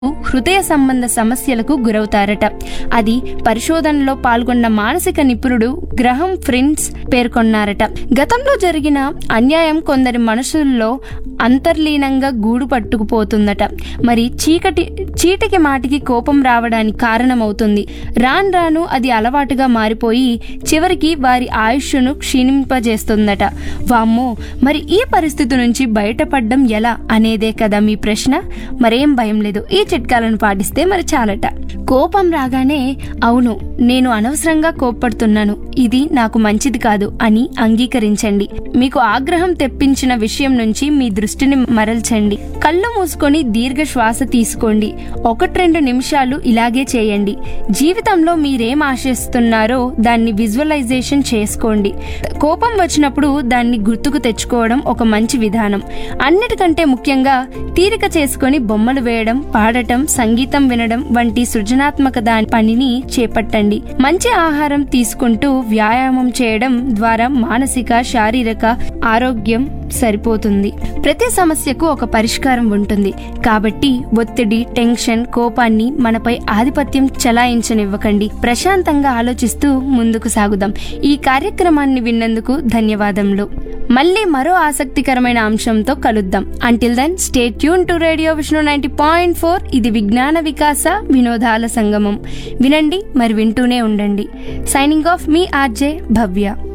హృదయ సంబంధ సమస్యలకు గురవుతారట అది పరిశోధనలో పాల్గొన్న మానసిక నిపుణుడు గ్రహం ఫ్రిన్స్ పేర్కొన్నారట గతంలో జరిగిన అన్యాయం కొందరి మనసుల్లో అంతర్లీనంగా గూడు పట్టుకుపోతుందట మరి చీకటి చీటికి మాటికి కోపం రావడానికి కారణమవుతుంది రాను రాను అది అలవాటుగా మారిపోయి చివరికి వారి ఆయుష్ను క్షీణింపజేస్తుందట వామ్మో మరి ఈ పరిస్థితి నుంచి బయటపడడం ఎలా అనేదే కదా మీ ప్రశ్న మరేం భయం లేదు ఈ చిట్కాలను పాటిస్తే మరి చాలట కోపం రాగానే అవును నేను అనవసరంగా కోప్పడుతున్నాను ఇది నాకు మంచిది కాదు అని అంగీకరించండి మీకు ఆగ్రహం తెప్పించిన విషయం నుంచి మీ దృష్టిని మరల్చండి కళ్ళు మూసుకొని దీర్ఘ శ్వాస తీసుకోండి ఒకటి రెండు నిమిషాలు ఇలాగే చేయండి జీవితంలో మీరేం ఆశిస్తున్నారో దాన్ని విజువలైజేషన్ చేసుకోండి కోపం వచ్చినప్పుడు దాన్ని గుర్తుకు తెచ్చుకోవడం ఒక మంచి విధానం అన్నిటికంటే ముఖ్యంగా తీరిక చేసుకొని బొమ్మలు వేయడం పాడటం సంగీతం వినడం వంటి సృజనాత్మక దాని పనిని చేపట్టండి మంచి ఆహారం తీసుకుంటూ వ్యాయామం చేయడం ద్వారా మానసిక శారీరక ఆరోగ్యం సరిపోతుంది ప్రతి సమస్యకు ఒక పరిష్కారం ఉంటుంది కాబట్టి ఒత్తిడి టెన్షన్ కోపాన్ని మనపై ఆధిపత్యం చలాయించనివ్వకండి ప్రశాంతంగా ఆలోచిస్తూ ముందుకు సాగుదాం ఈ కార్యక్రమాన్ని విన్నందుకు ధన్యవాదములు మళ్ళీ మరో ఆసక్తికరమైన అంశంతో కలుద్దాం until then stay tuned to radio Vishnu ninety point four ఇది విజ్ఞాన వికాస వినోదాల సంగమం వినండి మరి వింటూనే ఉండండి సైనింగ్ ఆఫ్ మీ ఆర్జే భవ్య